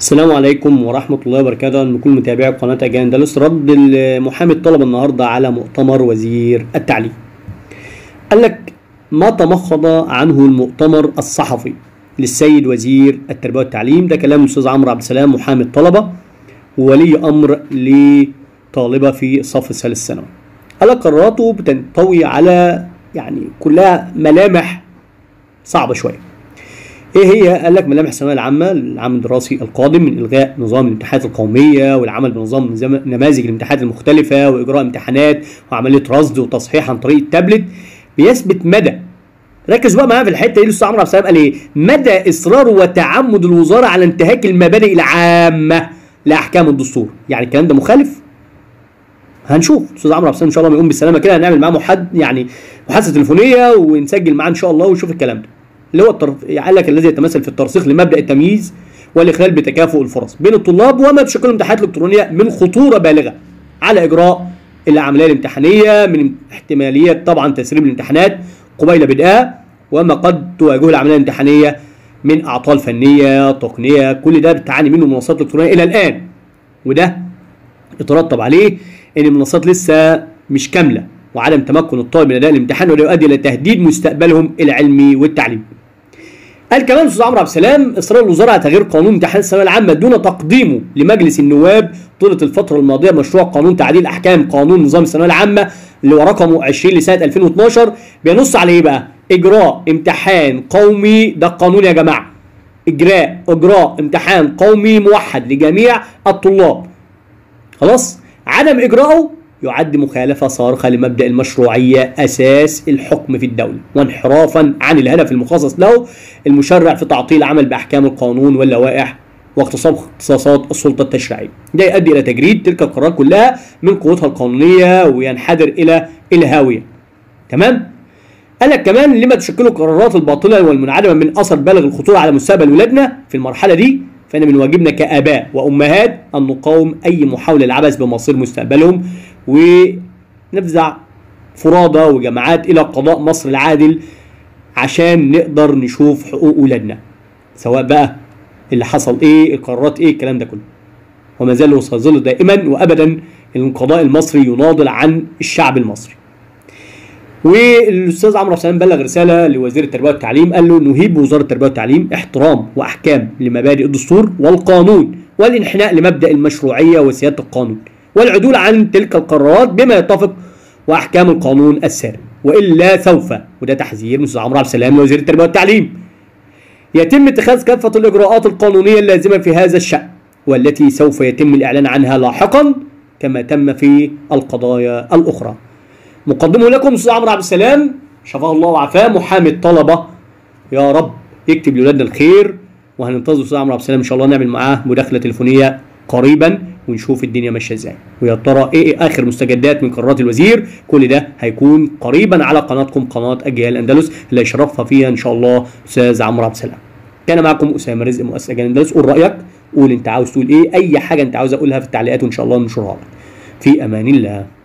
السلام عليكم ورحمة الله وبركاته لكل متابعي قناة أجان اندلس رد محامي الطلبة النهاردة على مؤتمر وزير التعليم قال لك ما تمخض عنه المؤتمر الصحفي للسيد وزير التربية والتعليم ده كلام الأستاذ عمرو عبد السلام محامي الطلبة وولي أمر لطالبة في الصف الثالث ثانوي قال لك قراراته بتنطوي على يعني كلها ملامح صعبة شوية ايه هي؟ قال لك ملامح الثانويه العامه العام الدراسي القادم من الغاء نظام الامتحانات القوميه والعمل بنظام نظام- نماذج الامتحانات المختلفه واجراء امتحانات وعمليه رصد وتصحيح عن طريق التابلت بيثبت مدى ركز بقى معايا في الحته دي الاستاذ عمرو عبد السلام قال ايه؟ مدى اصرار وتعمد الوزاره على انتهاك المبادئ العامه لاحكام الدستور، يعني الكلام ده مخالف؟ هنشوف الاستاذ عمرو عبد السلام ان شاء الله ما يقوم بالسلامه كده هنعمل معاه محاد يعني محادثه تليفونيه ونسجل معاه ان شاء الله ونشوف الكلام ده. اللي هو التر... قال لك الذي يتمثل في الترسيخ لمبدا التمييز والاخلال بتكافؤ الفرص بين الطلاب وما تشكله الامتحانات الالكترونيه من خطوره بالغه على اجراء العمليه الامتحانيه من احتماليه طبعا تسريب الامتحانات قبيل بدءها وما قد تواجهه العمليه الامتحانيه من اعطال فنيه تقنيه كل ده بتعاني منه المنصات الالكترونيه الى الان وده يترتب عليه ان المنصات لسه مش كامله وعدم تمكن الطالب من اداء الامتحان وده يؤدي الى تهديد مستقبلهم العلمي والتعليمي. قال كمان الاستاذ عمرو عبد السلام اصرار الوزاره على تغيير قانون امتحان الثانويه العامه دون تقديمه لمجلس النواب طيله الفتره الماضيه مشروع قانون تعديل احكام قانون نظام الثانويه العامه اللي هو رقمه 20 لسنه 2012 بينص على ايه بقى؟ اجراء امتحان قومي ده القانون يا جماعه. اجراء اجراء امتحان قومي موحد لجميع الطلاب. خلاص؟ عدم اجراءه يعد مخالفة صارخة لمبدأ المشروعية أساس الحكم في الدولة وانحرافا عن الهدف المخصص له المشرع في تعطيل العمل بأحكام القانون واللوائح واغتصاب اختصاصات السلطة التشريعية ده يؤدي إلى تجريد تلك القرارات كلها من قوتها القانونية وينحدر إلى الهاوية تمام؟ قال لك كمان لما تشكله القرارات الباطله والمنعدمه من اثر بالغ الخطوره على مستقبل ولادنا في المرحله دي فان من واجبنا كاباء وامهات ان نقاوم اي محاوله للعبث بمصير مستقبلهم ونفزع فرادى وجماعات الى قضاء مصر العادل عشان نقدر نشوف حقوق ولادنا سواء بقى اللي حصل ايه القرارات ايه الكلام ده كله وما زال سيظل دائما وابدا القضاء المصري يناضل عن الشعب المصري والاستاذ عمرو حسين بلغ رساله لوزير التربيه والتعليم قال له نهيب بوزاره التربيه والتعليم احترام واحكام لمبادئ الدستور والقانون والانحناء لمبدا المشروعيه وسياده القانون والعدول عن تلك القرارات بما يتفق واحكام القانون الساري والا سوف وده تحذير من الاستاذ عمرو عبد السلام لوزير التربيه والتعليم يتم اتخاذ كافه الاجراءات القانونيه اللازمه في هذا الشان والتي سوف يتم الاعلان عنها لاحقا كما تم في القضايا الاخرى مقدمه لكم استاذ عمرو عبد السلام شفاه الله وعافاه محامي الطلبه يا رب يكتب لاولادنا الخير وهننتظر استاذ عمرو عبد السلام ان شاء الله نعمل معاه مداخله تليفونيه قريبا ونشوف الدنيا ماشيه ازاي ويا ترى ايه, إيه اخر مستجدات من قرارات الوزير كل ده هيكون قريبا على قناتكم قناه اجيال اندلس اللي يشرفها فيها ان شاء الله استاذ عمرو عبد السلام كان معكم اسامه رزق مؤسس اجيال اندلس قول رايك قول انت عاوز تقول ايه اي حاجه انت عاوز اقولها في التعليقات وان شاء الله ننشرها لك في امان الله